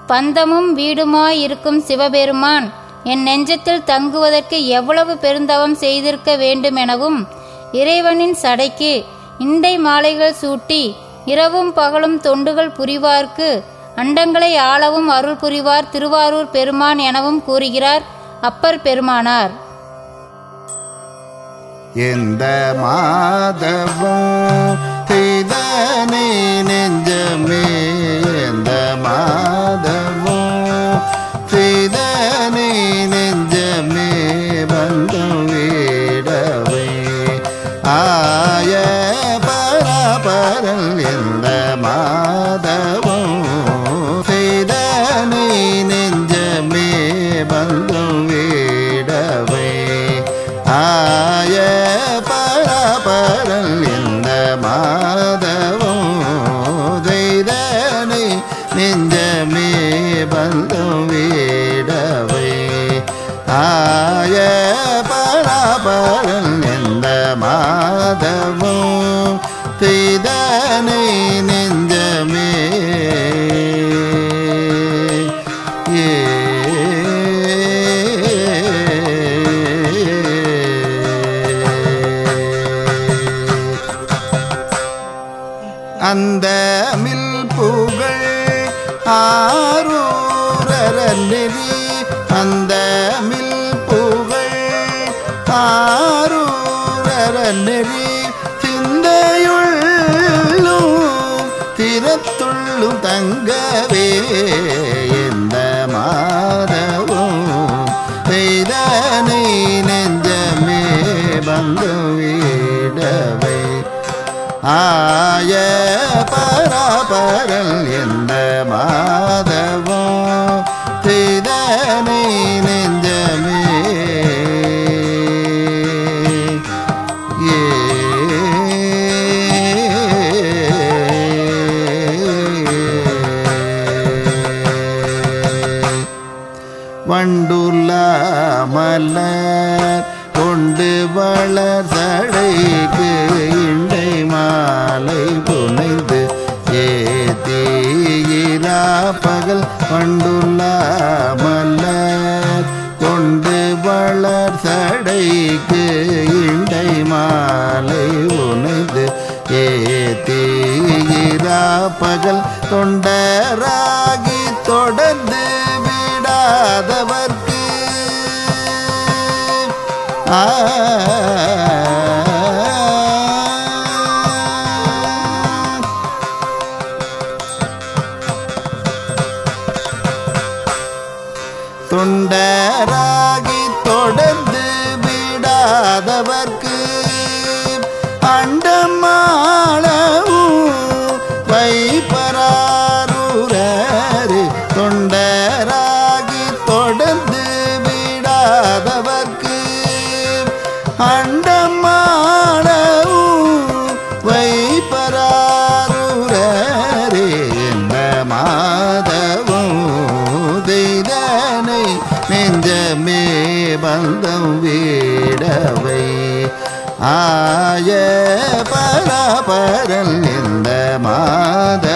பந்தமும் வீடுமாயிருக்கும் சிவபெருமான் என் நெஞ்சத்தில் தங்குவதற்கு எவ்வளவு பெருந்தவம் செய்திருக்க வேண்டுமெனவும் இறைவனின் சடைக்கு இண்டை மாலைகள் சூட்டி இரவும் பகலும் தொண்டுகள் புரிவார்க்கு அண்டங்களை ஆளவும் அருள் புரிவார் திருவாரூர் பெருமான் எனவும் கூறுகிறார் அப்பர் பெருமானார் எந்த மாதவம் செய்தனை நெஞ்சமே எந்த மாதவம் செய்தனை நெஞ்சமே பந்தம் வீடவை ஆய பரபரல் எந்த மாதவம் செய்தனை நெஞ்சமே பந்தம் வீடவை ஆய பரபரல் இந்த மாதவம் செய்தனை நெஞ்சமே பந்தம் வீடவை ஆய பரபரல் இந்த மாதவம் செய்தனை நெஞ்சமே அந்த மில் புகழ் ஆரூரர நெறி அந்த மில் புகழ் ஆரூரர நெறி சிந்தையுள்ளும் திறத்துள்ளும் தங்கவே எந்த மாதவும் செய்தனை நெஞ்சமே வந்து வீடவை ஆய பரபரல் எந்த மாதவும் செய்தனை நெஞ்சமே ஏ வண்டுள்ள மலர் கொண்டு வளர் தடைக்கு இண்டை மாலை புனைந்து ஏத்தீரா பகல் வண்டுள்ள மலர் கொண்டு வளர் சடைக்கு இண்டை மாலை உனைந்து ஏத்தீரா பகல் தொண்டராகி தொடர்ந்து விடாதவர்க்கு ஆ தொண்டராகி தொடர்ந்து விடாதவர்க்கு அண்டமாளவும் வைப்பராரூரரு தொண்டராகி தொடர்ந்து விடாதவர்க்கு அண்டமாளவும் வைப்பராரூரரே என்ற மாதவும் தெய்தனை நெஞ்சமே பந்தம் வீடவை ஆய பரபரல் இந்த மாத